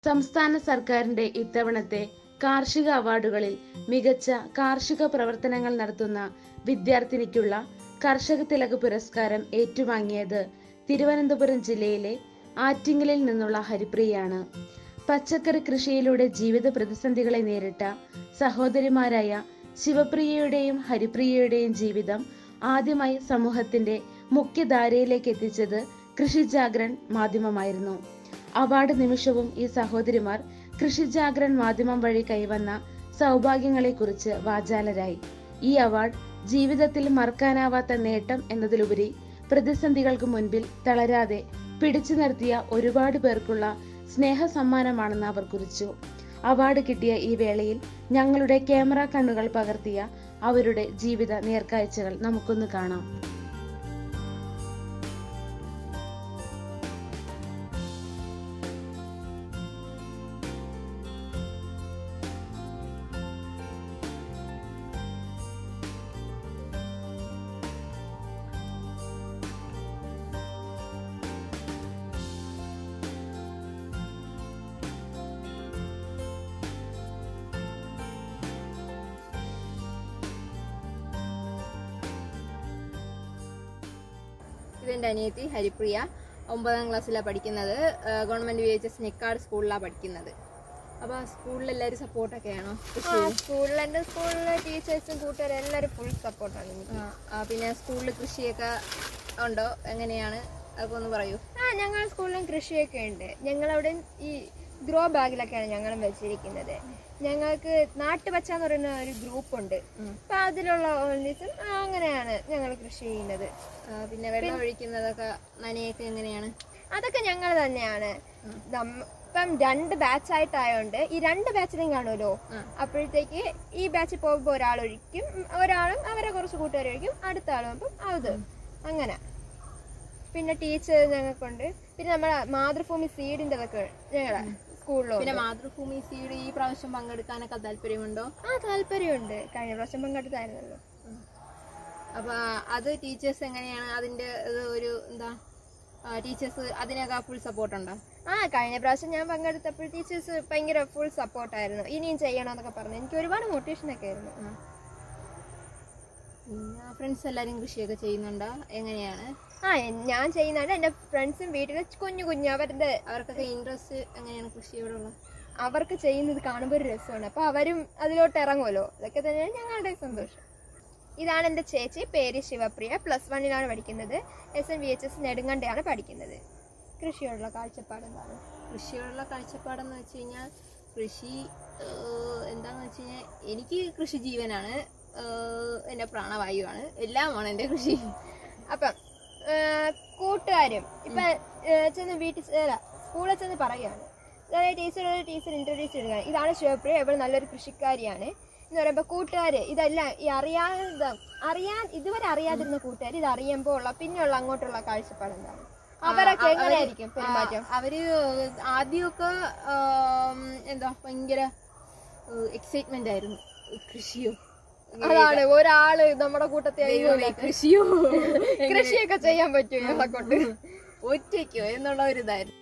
സംസ്ഥാന സർക്കാരിന്റെ ഇത്തവണത്തെ കാർഷിക അവാർഡുകളിൽ മികച്ച കാർഷിക പ്രവർത്തനങ്ങൾ നടത്തുന്ന വിദ്യാർത്ഥിനിക്കുള്ള കർഷക തിലക പുരസ്കാരം ഏറ്റുവാങ്ങിയത് തിരുവനന്തപുരം ജില്ലയിലെ ആറ്റിങ്ങലിൽ നിന്നുള്ള ഹരിപ്രിയയാണ് പച്ചക്കറി കൃഷിയിലൂടെ ജീവിത പ്രതിസന്ധികളെ നേരിട്ട സഹോദരിമാരായ ശിവപ്രിയയുടെയും ഹരിപ്രിയയുടെയും ജീവിതം ആദ്യമായി സമൂഹത്തിന്റെ മുഖ്യധാരയിലേക്ക് എത്തിച്ചത് കൃഷിജാഗ്രൻ മാധ്യമമായിരുന്നു അവാർഡ് നിമിഷവും ഈ സഹോദരിമാർ കൃഷിജാഗ്രൻ മാധ്യമം വഴി കൈവന്ന സൗഭാഗ്യങ്ങളെക്കുറിച്ച് വാചാലരായി ഈ അവാർഡ് ജീവിതത്തിൽ മറക്കാനാവാത്ത നേട്ടം എന്നതിലുപരി പ്രതിസന്ധികൾക്ക് മുൻപിൽ തളരാതെ പിടിച്ചു നിർത്തിയ ഒരുപാട് പേർക്കുള്ള സ്നേഹ സമ്മാനമാണെന്ന് അവർ കുറിച്ചു അവാർഡ് കിട്ടിയ ഈ വേളയിൽ ഞങ്ങളുടെ ക്യാമറ കണ്ണുകൾ പകർത്തിയ അവരുടെ ജീവിത നേർക്കാഴ്ചകൾ നമുക്കൊന്ന് കാണാം ഇതെന്റെ അനിയത്തി ഹരിപ്രിയ ഒമ്പതാം ക്ലാസ്സിലാണ് പഠിക്കുന്നത് ഏഹ് government V H S Nekkad സ്കൂളിലാണ് പഠിക്കുന്നത് അപ്പൊ സ്കൂളിൽ എല്ലാവരും സപ്പോർട്ടൊക്കെയാണോ സ്കൂളിൽ എന്റെ സ്കൂളിലെ ടീച്ചേഴ്സും കൂട്ടുകാരും എല്ലാവരും ഫുൾ സപ്പോർട്ടാണ് എനിക്ക് പിന്നെ സ്കൂളിൽ കൃഷിയൊക്കെ ഉണ്ടോ എങ്ങനെയാണ് അതൊക്കെ ഒന്ന് പറയൂ ആ ഞങ്ങൾ സ്കൂളിലും കൃഷിയൊക്കെ ഉണ്ട് ഞങ്ങളവിടെ ഈ ഗ്രോ ബാഗിലൊക്കെയാണ് ഞങ്ങളും വെച്ചിരിക്കുന്നത് ഞങ്ങൾക്ക് നാട്ടുപച്ച എന്ന് പറയുന്ന ഒരു ഗ്രൂപ്പ് ഉണ്ട് അപ്പൊ അതിലുള്ള ഓൺലീസും അങ്ങനെയാണ് ഞങ്ങൾ കൃഷി ചെയ്യുന്നത് ആ, പിന്നെ വെള്ളം ഒഴിക്കുന്നതൊക്കെ നനയൊക്കെ എങ്ങനെയാണ് അതൊക്കെ ഞങ്ങൾ തന്നെയാണ് നമ്മ- ഇപ്പം രണ്ട് ബാച്ച് ആയിട്ടായോണ്ട് ഈ രണ്ട് ബാച്ചിലും കാണുമല്ലോ അപ്പോഴത്തേക്ക് ഈ ബാച്ചിൽ പോകുമ്പോൾ ഒരാൾ ഒഴിക്കും ഉം, ഒരാളും അവരെ കുറച്ച് കൂട്ടുകാർ ഒഴിക്കും അടുത്ത ആളും അപ്പം അത് അങ്ങനെ പിന്നെ ടീച്ചർ ഞങ്ങൾക്കുണ്ട് പിന്നെ നമ്മുടെ മാതൃഭൂമി സീഡിന്റെ അതൊക്കെ ഞങ്ങളെ സ്കൂളിലും പിന്നെ മാതൃഭൂമി സീഡ് ഈ പ്രാവശ്യം പങ്കെടുക്കാനൊക്കെ താല്പര്യമുണ്ടോ ആ താല്പര്യമുണ്ട് കഴിഞ്ഞ പ്രാവശ്യം പങ്കെടുത്തായിരുന്നല്ലോ അപ്പൊ അത് ടീച്ചേഴ്സ് എങ്ങനെയാണ് അതിന്റെ ഇത് ഒരു എന്താ ടീച്ചേഴ്സ് അതിനൊക്കെ ഫുൾ സപ്പോർട്ട് ഉണ്ടോ ആ കഴിഞ്ഞ പ്രാവശ്യം ഞാൻ പങ്കെടുത്തപ്പോൾ ടീച്ചേഴ്സ് ഭയങ്കര ഫുൾ സപ്പോർട്ടായിരുന്നു ഇനിയും ചെയ്യണമെന്നൊക്കെ പറഞ്ഞു എനിക്ക് ഒരുപാട് മോട്ടിവേഷനൊക്കെ ആയിരുന്നു പിന്നെ ഫ്രണ്ട്സ് എല്ലാരും കൃഷിയൊക്കെ ചെയ്യുന്നുണ്ടോ എങ്ങനെയാണ് ആ എൻ- ഞാൻ ചെയ്യുന്നുണ്ട് എൻ്റെ ഫ്രണ്ട്സും വീട്ടിൽ കുഞ്ഞു കുഞ്ഞു അവരുടെ അവർക്കൊക്കെ ഇൻട്രസ്റ്റ് എങ്ങനെയാണ് കൃഷിയോടുള്ള അവർക്ക് ചെയ്യുന്നത് കാണുമ്പോൾ ഒരു രസമാണ് അപ്പോൾ അവരും അതിലോട്ട് ഇറങ്ങുമല്ലോ അതൊക്കെ തന്നെയാണ് ഞങ്ങളുടെ സന്തോഷം ഇതാണ് എൻ്റെ ചേച്ചി പേര് ശിവപ്രിയ പ്ലസ് വണ്ണിലാണ് പഠിക്കുന്നത് S N V H S നെടുങ്കണ്ടയാണ് പഠിക്കുന്നത് കൃഷിയോടുള്ള കാഴ്ചപ്പാട് എന്താണ് കൃഷിയോടുള്ള കാഴ്ചപ്പാടെന്ന് വെച്ച് കഴിഞ്ഞാൽ കൃഷി ഏഹ്, എന്താന്ന് വെച്ച് കഴിഞ്ഞാൽ എനിക്ക് കൃഷി ജീവനാണ് ഏഹ്, എൻ്റെ പ്രാണവായുവാണ് എല്ലാമാണ് എൻ്റെ കൃഷി അപ്പം ഏർ, കൂട്ടുകാരും ഇപ്പം ഏർ, ചെന്ന് വീട്ടിൽ ചെ- അല്ല സ്കൂളിൽ ചെന്ന് പറയുകയാണ് അതായത് ടീച്ചർ ഒരു ടീച്ചർ ഇൻട്രൊഡ്യൂസ് ചെയ്യുകയാണ് ഇതാണ് ശിവപ്രിയ ഇവൾ നല്ലൊരു കൃഷിക്കാരിയാണ് എന്ന് പറയുമ്പോൾ കൂട്ടുകാർ ഇതെല്ലാം ഈ അറിയാതെ അറിയാൻ ഇതുവരെ അറിയാതിരുന്ന കൂട്ടുകാർ ഇത് അറിയുമ്പോൾ ഉള്ള പിന്നെയുള്ള അങ്ങോട്ടുള്ള കാഴ്ചപ്പാട് എന്താണ് അവരൊക്കെ അവര് എങ്ങനെയായിരിക്കും പെരുമാറ്റം ആ, അവര് ആദ്യമൊക്കെ ആം, എന്താ ഭയങ്കര എക്സൈറ്റ്മെന്റ് ആയിരുന്നു കൃഷിയോ അതാണ് ഒരാള് നമ്മുടെ കൂട്ടത്തെ ദൈവമേ, കൃഷിയോ കൃഷിയൊക്കെ ചെയ്യാൻ പറ്റും ഞങ്ങളെ കൊണ്ട് ഒറ്റയ്ക്കോ എന്നുള്ള ഒരു ഇതായിരുന്നു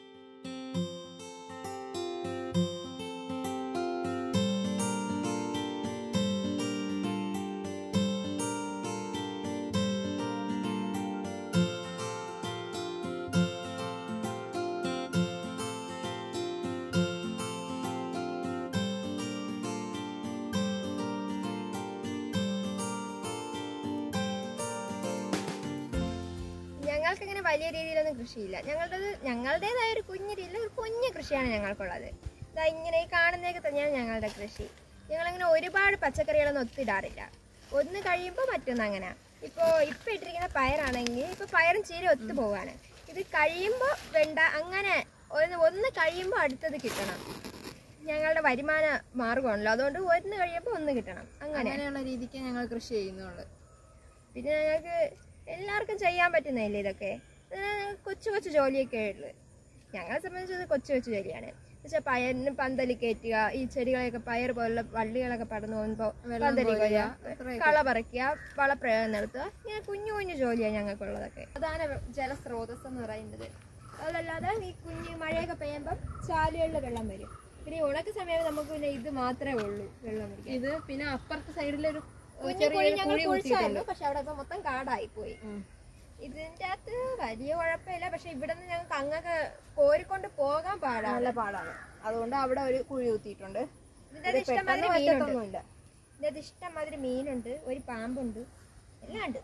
ഞങ്ങൾക്ക് ഇങ്ങനെ വലിയ രീതിയിലൊന്നും കൃഷിയില്ല ഞങ്ങളുടേത് ഞങ്ങളുടേതായ ഒരു കുഞ്ഞു രീതിയിൽ ഒരു കുഞ്ഞു കൃഷിയാണ് ഞങ്ങൾക്കുള്ളത് ഇതാ ഇങ്ങനെ ഈ കാണുന്നതൊക്കെ തന്നെയാണ് ഞങ്ങളുടെ കൃഷി ഞങ്ങളിങ്ങനെ ഒരുപാട് പച്ചക്കറികളൊന്നും ഒത്തിടാറില്ല ഒന്ന് കഴിയുമ്പോൾ മറ്റൊന്ന് അങ്ങനെ ഇപ്പോൾ ഇപ്പം ഇട്ടിരിക്കുന്ന പയറാണെങ്കിൽ ഇപ്പോൾ പയറും ചീര ഒത്തു പോവാണ് ഇത് കഴിയുമ്പോൾ വെണ്ട അങ്ങനെ ഒന്ന് ഒന്ന് കഴിയുമ്പോൾ അടുത്തത് കിട്ടണം ഞങ്ങളുടെ വരുമാന മാർഗമാണല്ലോ അതുകൊണ്ട് ഒന്ന് കഴിയുമ്പോൾ ഒന്ന് കിട്ടണം അങ്ങനെ അങ്ങനെയുള്ള രീതിക്ക് ഞങ്ങൾ കൃഷി ചെയ്യുന്നുള്ളു പിന്നെ ഞങ്ങൾക്ക് എല്ലാവർക്കും ചെയ്യാൻ പറ്റുന്നില്ല ഇതൊക്കെ ഇത് കൊച്ചു കൊച്ചു ജോലിയൊക്കെ ഉള്ളു ഞങ്ങളെ സംബന്ധിച്ചത് കൊച്ചു കൊച്ചു ജോലിയാണ് പക്ഷെ പയറിന് പന്തല് കയറ്റുക ഈ ചെടികളെയൊക്കെ പയർ പോലുള്ള വള്ളികളൊക്കെ പടന്നു പോകുമ്പോൾ പന്തല് കൊയ്യുക കള പറിക്കുക വളപ്രയോഗം നടത്തുക ഇങ്ങനെ കുഞ്ഞു കുഞ്ഞു ജോലിയാണ് ഞങ്ങൾക്കുള്ളതൊക്കെ പ്രധാന ജലസ്രോതസ് എന്ന് പറയുന്നത് അതല്ലാതെ ഈ കുഞ്ഞ് മഴയൊക്കെ പെയ്യുമ്പം ചാലുകളിൽ വെള്ളം വരും പിന്നെ ഈ ഉണക്ക സമയം നമുക്ക് പിന്നെ ഇത് മാത്രമേ ഉള്ളൂ വെള്ളം കുടിക്കാൻ ഇത് പിന്നെ അപ്പുറത്തെ സൈഡിലൊരു കുഞ്ഞു കുഴി ഞങ്ങൾ കുഴിച്ചായിരുന്നു പക്ഷെ അവിടെ ഇപ്പൊ മൊത്തം കാടായി പോയി ഇതിന്റെ അകത്ത് വലിയ കുഴപ്പമില്ല പക്ഷെ ഇവിടെ നിന്ന് ഞങ്ങൾക്ക് അങ്ങൊക്കെ കോരിക്കൊണ്ട് പോകാൻ പാടാണ് നല്ല പാടാണ് അതുകൊണ്ട് അവിടെ ഒരു കുഴി കുത്തിയിട്ടുണ്ട് ഇതിന്റെ അകത്ത് ഇഷ്ടംമാതിരി പെട്ടെന്ന് മീനുണ്ട് പറ്റത്തൊന്നുമില്ല ഇതിന്റെ അകത്ത് ഇഷ്ടംമാതിരി മീനുണ്ട് ഒരു പാമ്പുണ്ട് എല്ലാം ഉണ്ട്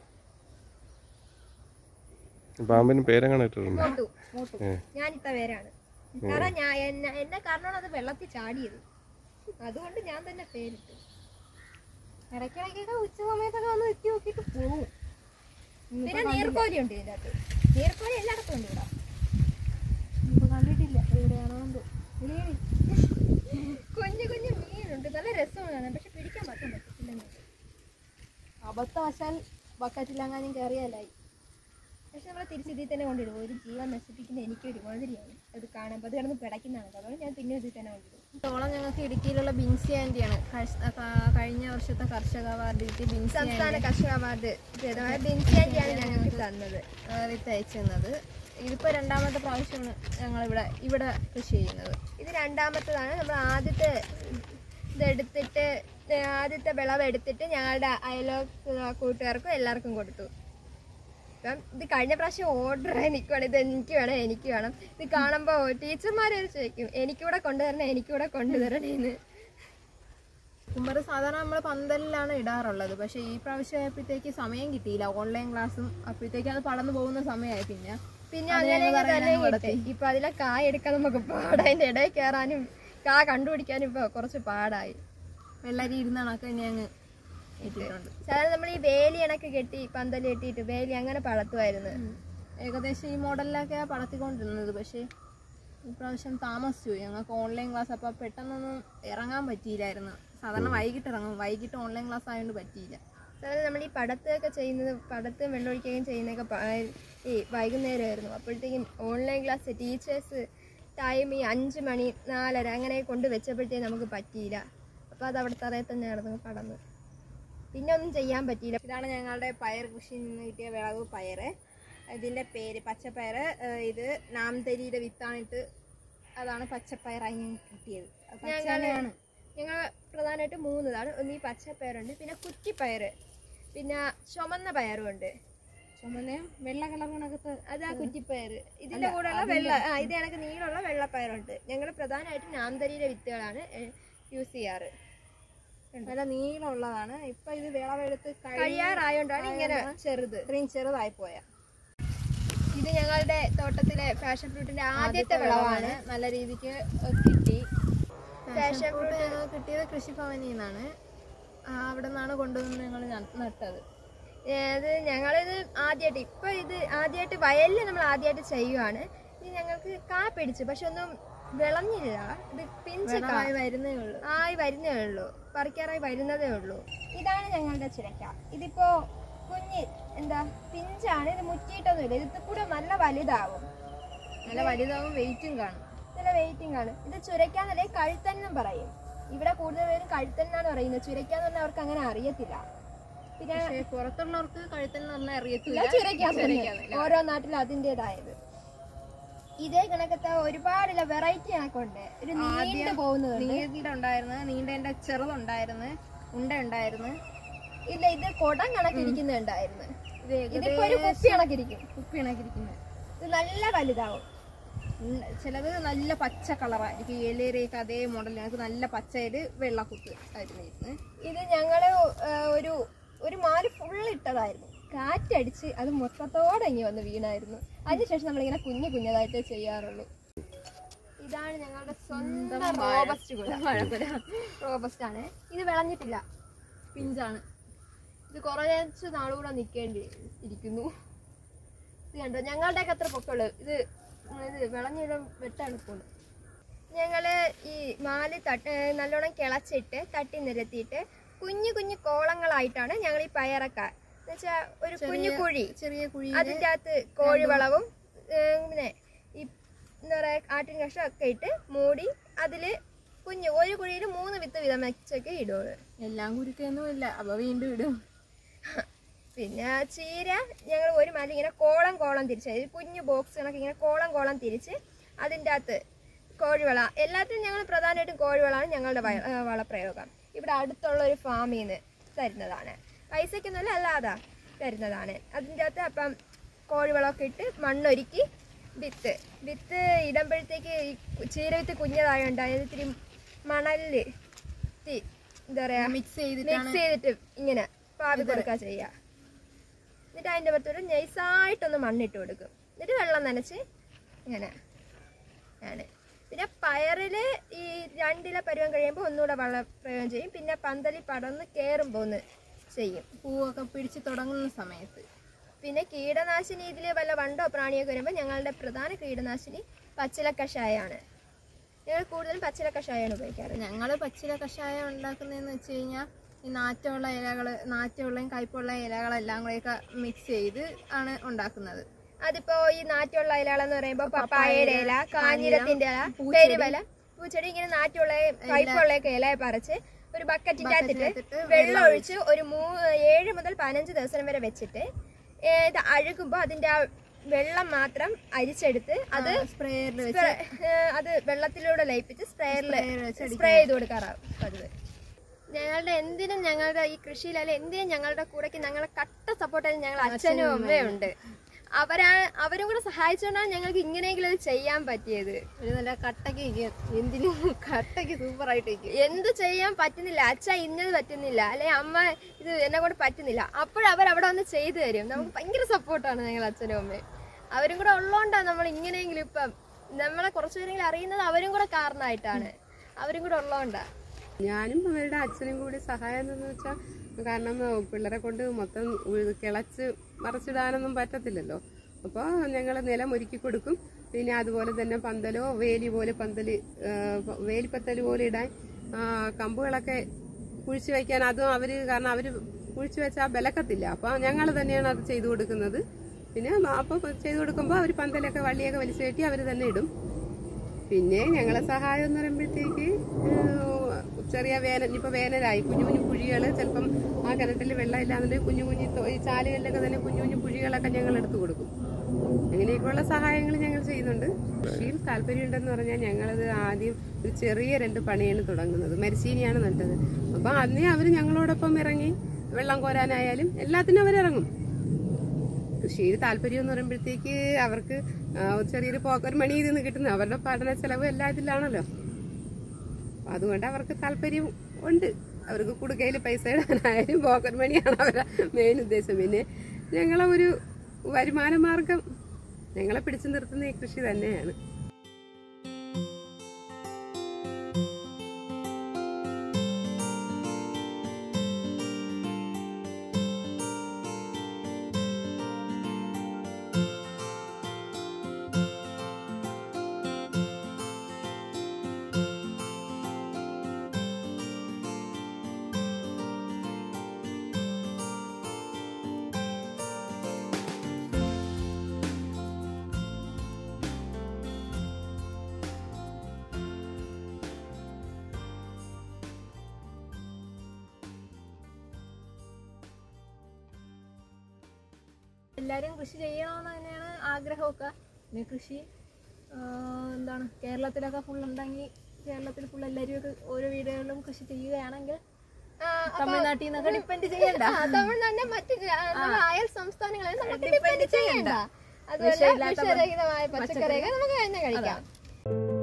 പാമ്പിന് പേരെങ്ങനെ ഇട്ടിട്ടുണ്ട് മോട്ടു ഏ. ഞാനിട്ട പേരാണ് കാരണം ഞാൻ എന്നെ എന്നെ കാരണമാണ് അത് വെള്ളത്തിൽ ചാടിയത് അതുകൊണ്ട് ഞാൻ തന്നെ പേരിട്ടു ഇടയ്ക്കിടയ്ക്കൊക്കെ ഉച്ച സമയത്തൊക്കെ വന്ന് എത്തി നോക്കിയിട്ട് പോകും പിന്നെ നീർക്കോലി ഉണ്ട് ഇതിന്റെ അകത്ത് നീർക്കോലി എല്ലായിടത്തും ഉണ്ട് ഇവിടെ ഇപ്പൊ കണ്ടിട്ടില്ല എവിടെയാണോ എന്തോ കുഞ്ഞു കുഞ്ഞു മീനുണ്ട് നല്ല രസമാണ് കാണാൻ പക്ഷെ പിടിക്കാൻ പറ്റാൻ പറ്റത്തില്ല നമുക്ക്. അബദ്ധവശാൽ ബക്കറ്റിലെങ്ങാനും കയറിയാലായി പക്ഷെ നമ്മൾ തിരിച്ച് ഇതിൽ തന്നെ കൊണ്ടിടും ഒരു ജീവൻ നശിപ്പിക്കുന്ന എനിക്ക് ഒരു മാതിരിയാണ് അത് കാണുമ്പോൾ അത് കിടന്ന് പിടയ്ക്കുന്നതാണ് അതുകൊണ്ട് ഞാൻ പിന്നെ ഇതിൽ തന്നെ കൊണ്ടിടും തോളം ഞങ്ങൾക്ക് ഇടുക്കിയിലുള്ള ബിൻസി ആൻറ്റിയാണ് കഴി- ക- കഴിഞ്ഞ വർഷത്തെ കർഷക അവാർഡ് കിട്ടി ബിൻസി സംസ്ഥാന കർഷക അവാർഡ് ജേതാവായ ബിൻസിയാൻറ്റിയാണ് ഞങ്ങൾക്ക് തന്നത് വിത്ത് അയച്ചു തന്നത് ഇതിപ്പോൾ രണ്ടാമത്തെ പ്രാവശ്യമാണ് ഞങ്ങളിവിടെ ഇവിടെ കൃഷി ചെയ്യുന്നത് ഇത് രണ്ടാമത്തതാണ് നമ്മൾ ആദ്യത്തെ ഇതെടുത്തിട്ട് ആദ്യത്തെ വിളവ് എടുത്തിട്ട് ഞങ്ങളുടെ അയലോ കൂട്ടുകാർക്കും എല്ലാവർക്കും കൊടുത്തു ഇപ്പം ഇത് കഴിഞ്ഞ പ്രാവശ്യം ഓർഡർ ആയി നിൽക്കുവാണ് ഇത് എനിക്ക് വേണം എനിക്ക് വേണം ഇത് കാണുമ്പോൾ ടീച്ചർമാർ ചോദിക്കും എനിക്കൂടെ കൊണ്ടുവരണേ എനിക്കൂടെ കൊണ്ടുതരണേന്ന് കുമ്പറ് സാധാരണ നമ്മൾ പന്തലിലാണ് ഇടാറുള്ളത് പക്ഷേ ഈ പ്രാവശ്യം ആയപ്പോഴത്തേക്ക് സമയം കിട്ടിയില്ല ഓൺലൈൻ ക്ലാസ്സും അപ്പോഴത്തേക്ക് അത് പടന്നു പോകുന്ന സമയമായി പിന്നെ പിന്നെ അത് അങ്ങനെ ഞങ്ങൾ തന്നെ അറിയാൻ കിട്ടി ഇപ്പൊ അതിലെ കായ എടുക്കാൻ നമുക്ക് പാടാ അതിന്റെ ഇടയിൽ കയറാനും കാ കണ്ടുപിടിക്കാനും ഇപ്പൊ കുറച്ച് പാടായി വെള്ളരി ഇരുന്ന കണക്ക് തന്നെ അങ്ങ് ഇട്ടിട്ടുണ്ട് സാധാരണ നമ്മൾ ഈ വേലി ഇണക്ക് കെട്ടി പന്തൽ കെട്ടിയിട്ട് വേലി അങ്ങനെ പടത്തുമായിരുന്നു ഏകദേശം ഈ മോഡലിലൊക്കെ പടത്തിക്കൊണ്ടിരുന്നത് പക്ഷേ ഇപ്രാവശ്യം താമസിച്ചു പോയി ഞങ്ങൾക്ക് ഓൺലൈൻ ക്ലാസ് അപ്പോൾ പെട്ടെന്നൊന്നും ഇറങ്ങാൻ പറ്റിയില്ലായിരുന്നു സാധാരണ വൈകിട്ട് ഇറങ്ങും വൈകിട്ട് ഓൺലൈൻ ക്ലാസ് ആയതുകൊണ്ട് പറ്റിയില്ല സാധാരണ നമ്മൾ ഈ പടത്തൊക്കെ ചെയ്യുന്നത് പടത്ത് വെള്ളമൊഴിക്കുകയും ചെയ്യുന്നതൊക്കെ പ- ഈ വൈകുന്നേരമായിരുന്നു അപ്പോഴത്തേക്കും ഓൺലൈൻ ക്ലാസ് ടീച്ചേഴ്സ് ടൈം ഈ അഞ്ച് മണി നാലര അങ്ങനെ കൊണ്ട് വെച്ചപ്പോഴത്തേക്കും നമുക്ക് പറ്റിയില്ല അപ്പോൾ അത് അവിടെ തറയിൽ തന്നെ നടന്നു കടന്നു പിന്നെ ഒന്നും ചെയ്യാൻ പറ്റിയില്ല ഇതാണ് ഞങ്ങളുടെ പയർ കൃഷിയിൽ നിന്ന് കിട്ടിയ വിളവ് പയർ ഇതിൻ്റെ പേര് പച്ചപ്പയർ ഏഹ് ഇത് നാംതരിയുടെ വിത്താണിട്ട് അതാണ് പച്ചപ്പയറായി ഞങ്ങൾക്ക് കിട്ടിയത് അത് പച്ച ഞങ്ങൾ തന്നെയാണ്. ഞങ്ങൾ പ്രധാനമായിട്ട് മൂന്ന് ഇതാണ് ഒന്ന് ഈ പച്ചപ്പയറുണ്ട് പിന്നെ കുറ്റിപ്പയർ പിന്നെ ചുമന്ന പയറും ഉണ്ട് ചുമന്നയും വെള്ള കളർ കണക്കത്ത് അത് ആ കുറ്റിപ്പയർ ഇതിന്റെ കൂടെയുള്ള വെള്ള ആ ഇത് കണക്ക് നീളമുള്ള വെള്ളപ്പയറുണ്ട് ഞങ്ങൾ പ്രധാനമായിട്ടും നാംതരിയുടെ വിത്തുകളാണ് യൂസ് ചെയ്യാറ് നല്ല നീളമുള്ളതാണ് ഇപ്പൊ ഇത് വിളവെടുത്ത് കഴി- കഴിയാറായോണ്ടാണ് ഇങ്ങനെ ചെറുത് ഇത്രയും ചെറുതായി പോയ ഇത് ഞങ്ങളുടെ തോട്ടത്തിലെ ഫാഷൻ ഫ്രൂട്ടിന്റെ ആദ്യത്തെ വിളവാണ് നല്ല രീതിക്ക് കിട്ടി Passion ഫ്രൂട്ട് ഞങ്ങൾ കിട്ടിയത് കൃഷിഭവനിൽ നിന്നാണ് ആ, അവിടെ നിന്നാണ് കൊണ്ടുവന്ന് ഞങ്ങൾ നട്ടത് ഇത് ഞങ്ങളിത് ആദ്യമായിട്ട് ഇപ്പൊ ഇത് ആദ്യമായിട്ട് വയലിൽ നമ്മൾ ആദ്യമായിട്ട് ചെയ്യുവാണ് ഇത് ഞങ്ങൾക്ക് കാ പിടിച്ചു പക്ഷെ ഒന്നും വിളഞ്ഞില്ല ഇത് പിഞ്ച് കാ വിളവായി വരുന്നേ ഉള്ളൂ ആയി വരുന്നേ ഉള്ളൂ പറിക്കാറായി വരുന്നതേ ഉള്ളൂ ഇതാണ് ഞങ്ങളുടെ ചുരക്ക ഇതിപ്പോ കുഞ്ഞ് എന്താ പിഞ്ചാണ് ഇത് മുറ്റിയിട്ടൊന്നുമില്ല ഇത് കൂടെ നല്ല വലുതാവും നല്ല വലുതാവും വെയിറ്റും കാണും നല്ല വെയിറ്റിംഗ് ആണ് ഇത് ചുരക്കാന്നല്ലേ കഴുത്തന്നും പറയും ഇവിടെ കൂടുതൽ പേരും കഴുത്തന്നാണ് പറയുന്നത് ചുരക്കാന്ന് പറഞ്ഞാൽ അവർക്ക് അങ്ങനെ അറിയത്തില്ല പിന്നെ പക്ഷേ പുറത്തുള്ളവർക്ക് കഴുത്തിൽ എന്ന് പറഞ്ഞാൽ അറിയത്തില്ല ഇല്ല, ചുരക്കാന്ന് ചുരക്കാന്ന്. തന്നെ. ഓരോ നാട്ടിലും അതിൻ്റെതായത് ഇതേ കണക്കത്തെ ഒരുപാടുള്ള വെറൈറ്റി കണക്കുണ്ട് ഒരു നീണ്ടു പോകുന്നതുണ്ട് നീണ്ട ഉണ്ടായിരുന്നു നീണ്ടതിന്റെ ചെറുതുണ്ടായിരുന്നു ഉണ്ട ഉണ്ടായിരുന്നു ഇല്ല ഇത് കുടം കണക്കിരിക്കുന്നുണ്ടായിരുന്നു ഇത് ഇതിപ്പോ ഒരു കുപ്പി കണക്കിരിക്കും കുപ്പി ഇണക്കിരിക്കുന്നത് ഇത് നല്ല വലുതാവും ചിലത് നല്ല പച്ച കളറായിരിക്കും ഏലേരിയൊക്കെ അതേ മോഡൽ ഞങ്ങൾക്ക് നല്ല പച്ചയില് വെള്ളക്കുത്ത് ആയിരുന്നു ഇരുന്ന് ഇത് ഞങ്ങള് ആ, ഒരു ഒരു മാല് ഫുൾ ഇട്ടതായിരുന്നു കാറ്റടിച്ച് അത് മൊത്തത്തോടെ ഇങ്ങി വന്ന് വീണായിരുന്നു അതിനുശേഷം നമ്മളിങ്ങനെ കുഞ്ഞു കുഞ്ഞതായിട്ടേ ചെയ്യാറുള്ളൂ ഇതാണ് ഞങ്ങളുടെ സ്വന്തം റോബസ്റ്റ് റോബസ്റ്റ് ആണ് ഇത് വിളഞ്ഞിട്ടില്ല പിഞ്ചാണ് ഇത് കുറച്ച് നാളുകൂടെ നിൽക്കേണ്ടി ഇരിക്കുന്നു ഇത് കണ്ടോ ഞങ്ങളുടെയൊക്കെ അത്ര പൊക്കമുള്ളൂ ഇത് ഇത് വിളഞ്ഞിടം വെട്ടെടുപ്പുണ്ട് ഞങ്ങള് ഈ മാല് തട്ട് ഏ, നല്ലോണം കിളച്ചിട്ട് തട്ടി നിരത്തിയിട്ട് കുഞ്ഞു കുഞ്ഞു കോളങ്ങളായിട്ടാണ് ഞങ്ങൾ ഈ പയറൊക്കെ എന്നുവെച്ചാൽ ഒരു കുഞ്ഞു കുഴി ചെറിയ കുഴി അതിൻ്റെ അകത്ത് കോഴിവളവും ഏ, പിന്നെ ഈ എന്താ പറയുക ആട്ടിൻ കഷ്ണം ഒക്കെ ഇട്ട് മൂടി അതില് കുഞ്ഞു ഒരു കുഴിയിൽ മൂന്ന് വിത്ത് വീതം വെച്ചൊക്കെ ഇടുള്ളൂ എല്ലാം കുരുക്കൊന്നും ഇല്ല അപ്പൊ വീണ്ടും ഇടും പിന്നെ ചീര ഞങ്ങൾ ഒരു മല ഇങ്ങനെ കോളം കോളം തിരിച്ച് അതായത് കുഞ്ഞു ബോക്സ് കണക്ക് ഇങ്ങനെ കോളം കോളം തിരിച്ച് അതിൻ്റെ അകത്ത് കോഴിവള എല്ലാത്തിനും ഞങ്ങൾ പ്രധാനമായിട്ടും കോഴിവളമാണ് ഞങ്ങളുടെ വയ- ആ, വളപ്രയോഗം ഇവിടെ അടുത്തുള്ള ഒരു ഫാമിൽ നിന്ന് തരുന്നതാണ് പൈസയ്ക്കൊന്നുമല്ല അല്ലാതെ തരുന്നതാണ് അതിൻ്റെ അകത്ത് അപ്പം കോഴിവളമൊക്കെ ഇട്ട് മണ്ണൊരുക്കി വിത്ത് വിത്ത് ഇടുമ്പോഴത്തേക്ക് ഈ ചീര വിത്ത് കുഞ്ഞതായോണ്ട് അതായത് ഇത്തിരി മണലില് ഇത്തിരി എന്താ പറയാ മിക്സ് ചെയ്തിട്ടാണ് മിക്സ് ചെയ്തിട്ട് ഇങ്ങനെ പാവി കൊടുക്കുക ചെയ്യുക എന്നിട്ട് അതിൻ്റെ പുറത്തോട്ട് നൈസായിട്ടൊന്ന് മണ്ണിട്ട് കൊടുക്കും എന്നിട്ട് വെള്ളം നനച്ച് ഇങ്ങനെ ആണ് പിന്നെ പയറില് ഈ രണ്ടില പരുവം കഴിയുമ്പോൾ ഒന്നുകൂടെ വളപ്രയോഗം ചെയ്യും പിന്നെ പന്തലി പടർന്ന് കയറുമ്പോൾ ഒന്ന് ചെയ്യും പൂവൊക്കെ പിടിച്ച് തുടങ്ങുന്ന സമയത്ത് പിന്നെ കീടനാശിനി ഇതിൽ വല്ല വണ്ടോ പ്രാണിയൊക്കെ വരുമ്പോൾ ഞങ്ങളുടെ പ്രധാന കീടനാശിനി പച്ചില കഷായമാണ് ഞങ്ങൾ കൂടുതലും പച്ചില കഷായമാണ് ഉപയോഗിക്കാറ് ഞങ്ങൾ പച്ചില കഷായം ഉണ്ടാക്കുന്നതെന്ന് വെച്ച് കഴിഞ്ഞാൽ ഈ നാറ്റമുള്ള ഇലകൾ നാറ്റമുള്ളയും കയ്പുള്ള ഇലകളെല്ലാം കൂടെയൊക്കെ മിക്സ് ചെയ്ത് ആണ് ഉണ്ടാക്കുന്നത് അതിപ്പോ ഈ നാറ്റുള്ള ഇലകളെന്ന് പറയുമ്പോൾ പപ്പായയുടെ ഇല കാഞ്ഞിരത്തിന്റെ ഇല പൂച്ചെടി. പെരുവല പൂച്ചെടി ഇങ്ങനെ നാറ്റുള്ള കയ്പുള്ളയൊക്കെ ഇല പറിച്ച് ഒരു ബക്കറ്റിന്റെ അകത്തിട്ട് ബക്കറ്റിനകത്തിട്ട് വെള്ളം ഒഴിച്ച് ഒരു മൂ ഏഴ് മുതൽ പതിനഞ്ച് ദിവസം വരെ വെച്ചിട്ട് ഏ, ഇത് അഴുകുമ്പോൾ അതിന്റെ ആ വെള്ളം മാത്രം അരിച്ചെടുത്ത് അത് സ്പ്രേയറിൽ വെച്ച് സ്പ്രേ- ഏ, അത് വെള്ളത്തിലൂടെ ലയിപ്പിച്ച് സ്പ്രേയറിൽ സ്പ്രേയറിൽ വെച്ച് സ്പ്രേ ചെയ്ത് കൊടുക്കാറാവും പതിവ് ഞങ്ങളുടെ എന്തിനും ഞങ്ങളുടെ ഈ കൃഷിയിലല്ല എന്തിനും ഞങ്ങളുടെ കൂടെക്ക് ഞങ്ങളെ കട്ട സപ്പോർട്ടായി ഞങ്ങൾ അച്ഛനും അമ്മയും ഉണ്ട് അവരാ അവരും കൂടെ സഹായിച്ചുകൊണ്ടാണ് ഞങ്ങൾക്ക് ഇങ്ങനെയെങ്കിലും അത് ചെയ്യാൻ പറ്റിയത് ഒരു നല്ല കട്ടക്ക് ഇരിക്കും എന്തിനും കട്ടക്ക് സൂപ്പറായിട്ട് ഇരിക്കും എന്ത് ചെയ്യാൻ പറ്റുന്നില്ല അച്ഛ ഇന്നത് പറ്റുന്നില്ല അല്ലെ അമ്മ ഇത് എന്നെ കൊണ്ട് പറ്റുന്നില്ല അപ്പോഴവർ അവിടെ വന്ന് ചെയ്തു തരും നമുക്ക് ഭയങ്കര സപ്പോർട്ടാണ് ഞങ്ങൾ അച്ഛനും അമ്മയും അവരും കൂടെ ഉള്ളതുകൊണ്ടാണ് നമ്മൾ ഇങ്ങനെയെങ്കിലും ഇപ്പം നമ്മളെ കുറച്ചുപേരെങ്കിലും അറിയുന്നത് അവരും കൂടെ കാരണമായിട്ടാണ് അവരും കൂടെ ഉള്ളതുകൊണ്ടാണ് ഞാനും അവരുടെ അച്ഛനും കൂടി സഹായം എന്ന് വെച്ചാൽ കാരണം ഏഹ്, പിള്ളേരെ കൊണ്ട് മൊത്തം ഉഴു- കിളച്ച് മറച്ചിടാനൊന്നും പറ്റത്തില്ലല്ലോ അപ്പോൾ ഞങ്ങൾ നിലം ഒരുക്കി കൊടുക്കും പിന്നെ അതുപോലെ തന്നെ പന്തലോ വേലി പോലെ പന്തല് ഏഹ്, പ- വേലിപ്പത്തല് പോലെ ഇടാൻ ആ, കമ്പുകളൊക്കെ കുഴിച്ചു വയ്ക്കാൻ അതും അവര് കാരണം അവര് കുഴിച്ചു വെച്ചാൽ ബലക്കത്തില്ല അപ്പോൾ ഞങ്ങൾ തന്നെയാണ് അത് ചെയ്തു കൊടുക്കുന്നത് പിന്നെ അപ്പോൾ ചെയ്തു കൊടുക്കുമ്പോൾ അവർ പന്തലൊക്കെ വള്ളിയൊക്കെ വലിച്ചു കയറ്റി അവർ തന്നെ ഇടും പിന്നെ ഞങ്ങളെ സഹായം എന്ന് പറയുമ്പോഴത്തേക്ക് ഏഹ്, ചെറിയ വേനൽ ഇപ്പൊ വേനലായി കുഞ്ഞു കുഞ്ഞു കുഴികൾ ചിലപ്പം ആ കിണറ്റിൽ വെള്ളം ഇല്ലാന്നുണ്ടെങ്കിൽ കുഞ്ഞു കുഞ്ഞു തൊ- ഈ ചാലുകളിലൊക്കെ തന്നെ കുഞ്ഞു കുഞ്ഞു കുഴികളൊക്കെ ഞങ്ങൾ എടുത്തു കൊടുക്കും അങ്ങനെയൊക്കെയുള്ള സഹായങ്ങൾ ഞങ്ങൾ ചെയ്യുന്നുണ്ട് കൃഷിയിൽ താല്പര്യമുണ്ടെന്ന് പറഞ്ഞാൽ ഞങ്ങളത് ആദ്യം ഒരു ചെറിയ രണ്ട് പണിയാണ് തുടങ്ങുന്നത് മരിച്ചീനിയാണ് നട്ടത് അപ്പം അന്നേ അവർ ഞങ്ങളോടൊപ്പം ഇറങ്ങി വെള്ളം കോരാനായാലും എല്ലാത്തിനും അവരിറങ്ങും കൃഷിയിൽ താല്പര്യം എന്ന് പറയുമ്പോഴത്തേക്ക് അവർക്ക് ആ, ഒരു ചെറിയൊരു പോക്കറ്റ് മണി ഇതിൽ നിന്ന് കിട്ടുന്നത് അവരുടെ പഠന ചെലവ് എല്ലാ ഇതിലാണല്ലോ അപ്പൊ അതുകൊണ്ട് അവർക്ക് താല്പര്യം ഉണ്ട് അവർക്ക് കുടുക്കയിൽ പൈസ ഇടാനായാലും പോക്കറ്റ് മണിയാണ് അവരുടെ മെയിൻ ഉദ്ദേശം പിന്നെ ഞങ്ങളെ ഒരു വരുമാന മാർഗം ഞങ്ങളെ പിടിച്ചു നിർത്തുന്ന ഈ കൃഷി തന്നെയാണ് എല്ലാവരും കൃഷി ചെയ്യണമെന്ന് തന്നെയാണ് ആഗ്രഹമൊക്കെ പിന്നെ കൃഷി ആ, എന്താണ് കേരളത്തിലൊക്കെ ഫുൾ ഉണ്ടെങ്കിൽ കേരളത്തിൽ ഫുൾ എല്ലാവരും ഒക്കെ ഓരോ വീടുകളിലും കൃഷി ചെയ്യുകയാണെങ്കിൽ തമിഴ്നാട്ടിൽ നിന്നൊക്കെ ഡിപ്പെൻഡ് ചെയ്യണ്ട ആ, തമിഴ്നാടിനെ മറ്റ് രാ- നമ്മുടെ അയൽ സംസ്ഥാനങ്ങളെ നമുക്ക് Depend ഡിപ്പെൻഡ് ചെയ്യണ്ട അതുപോലെ വിഷമില്ലാത്ത വിഷരഹിതമായ പച്ചക്കറിയൊക്കെ നമുക്ക് തന്നെ കഴിക്കാം